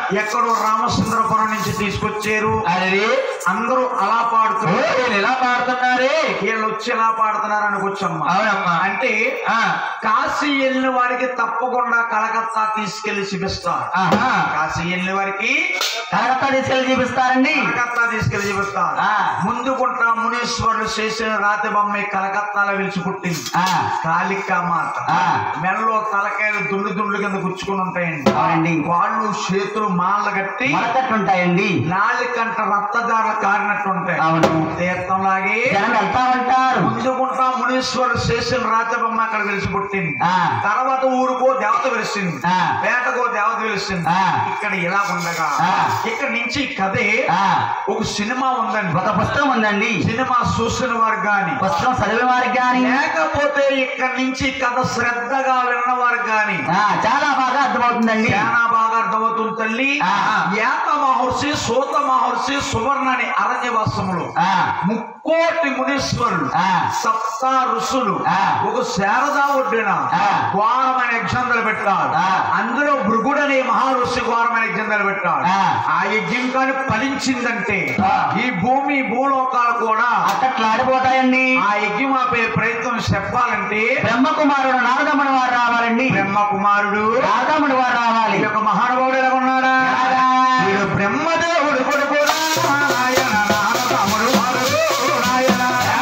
ఎక్కడో రామచంద్రపురం నుంచి తీసుకొచ్చారు అరే అందరూ అలా ఓ, పాడుతున్నారు వీళ్ళు ఎలా పాడుతున్నారే వీళ్ళు వచ్చి ఎలా పాడుతున్నారు అనుకోవచ్చమ్మా అవునమ్మా అంటే ఆ, కాశీ వెళ్ళిన వారికి తప్పకుండా కలకత్తా తీసుకెళ్లి చూపిస్తారు ఆహా. కాశీ వెళ్ళిన వారికి కలకత్తా తీసుకెళ్ళి చూపిస్తారండి కలకత్తా తీసుకెళ్లి చూపిస్తారు ఆ. ముందుకుంట మునీశ్వరుడు చేసిన రాతి బొమ్మ ఈ కలకత్తాలో వెలిచి పుట్టింది ఆ, కాళికా మాత ఆ. మెడలో తలకాయలు దుండు దుండ్లు కింద గుచ్చుకుని ఉంటాయండి అవునండి. వాళ్ళు చేతులు మాల కట్టి మొలకట్టుంటాయండి నాలుకంట రక్తదార కారినట్టు ఉంటాయి అవును తీర్థంలాగే జనం వెళ్తా ఉంటారు ముందుకుంటా మునీశ్వరుడు చేసిన రాతి బొమ్మ అక్కడ వెలిసి పుట్టింది ఆ, తర్వాత ఊరుకో దేవత వెలిసింది ఆ. పేటకో దేవత వెలిసింది ఆ. ఇక్కడ ఇలా ఉండగా ఆ. ఇక్కడ నుంచి కథే ఆ, ఒక సినిమా ఉందండి ఒక పుస్తకం ఉందండి సినిమా చూసిన వారు గాని పుస్తకం చదివే వారికి కానీ లేకపోతే ఇక్కడ నుంచి కథ శ్రద్ధగా విన్నవారు గాని ఆ, చాలా బాగా అర్థమవుతుందండి చాలా బాగా అర్థమవుతుంది తల్లి ఆ. ఏత మహర్షి సూత మహర్షి సువర్ణ అని అరణ్యవాసములు ఆ, ముక్కోటి మునీశ్వరులు ఆ. సప్త ఋషులు ఆ. ఒక శారదా ఒడ్డిన ఆ. ఘోరమైన యజ్ఞందలు పెట్టారు ఆ. అందులో భృగుడనే మహారుషి ఘోరమైన యజ్ఞందలు పెట్టాడు ఆ. ఆ యజ్ఞం కానీ ఫలించిందంటే ఆ. ఈ భూమి భూలోకాలు కూడా అట్టట్లాడిపోతాయండి ఆ యజ్ఞం ఆపే ప్రయత్నం చెప్పాలంటే బ్రహ్మకుమారుడు నారదముని వారు రావాలండి బ్రహ్మ కుమారుడు నారదముని వారు రావాలి ఈ యొక్క మహానుభావుడు ఎలా ఉన్నాడా ఎలాగా? వీడు బ్రహ్మదేవుడు కొడుకు నారాయణ నారదముడు వారు నారాయణ.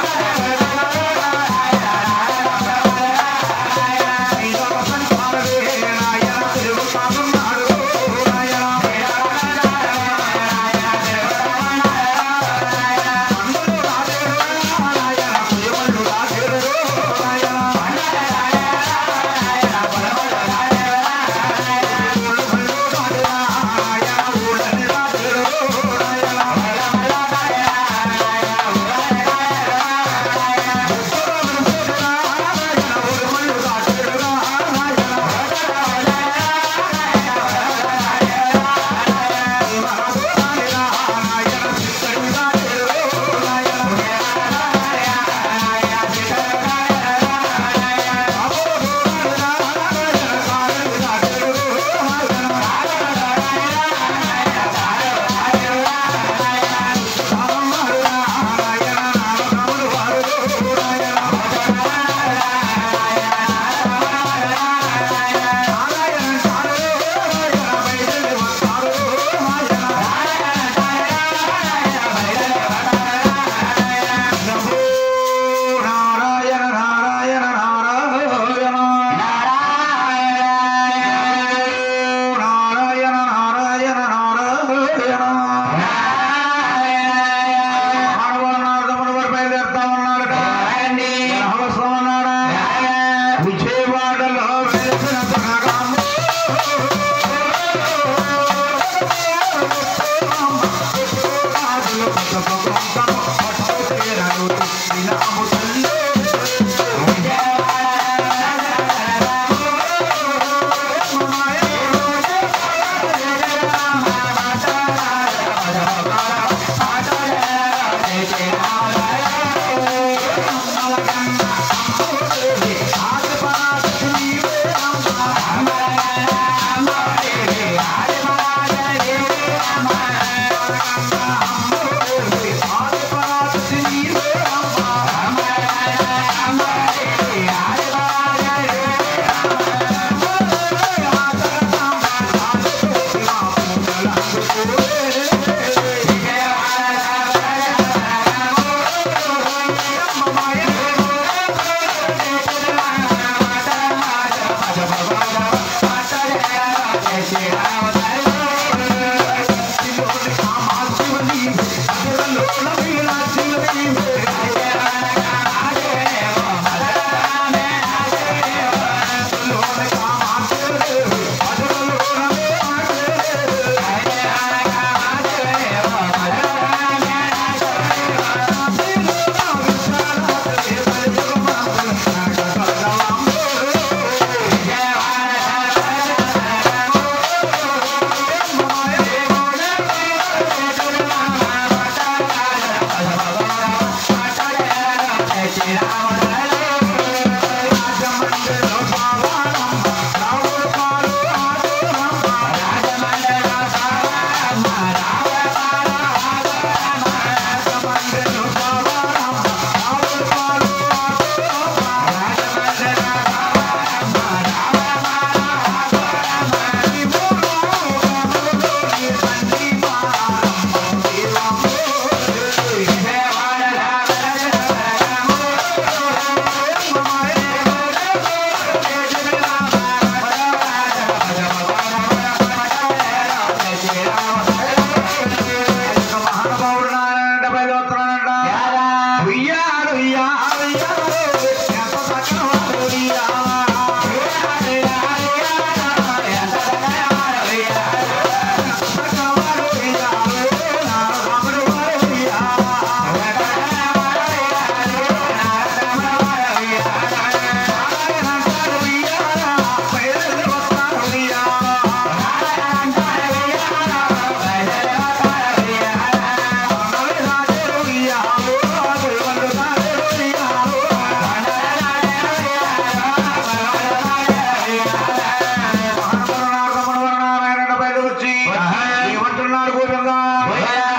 ఇదొక సంసారమే నాయన తిరుగుతాడున్నాడు నాయన. అందరూ రాజేరు నాయన, కుయవళ్ళు రాజేరు నాయన. నారాయణ నారాయణ నారాయణ నారాయణ నారాయణ నారాయణ మానవనాథముడు వారు బయలుదేరుతా ఉన్నాడట అవసరం ఉన్నాడా విజయవాడలో వెలిసిన దుర్గమ్మ. రాజులు పట్టుకుంటాము, పట్టుకుతీరను తినాము తల్లి. గోవిందా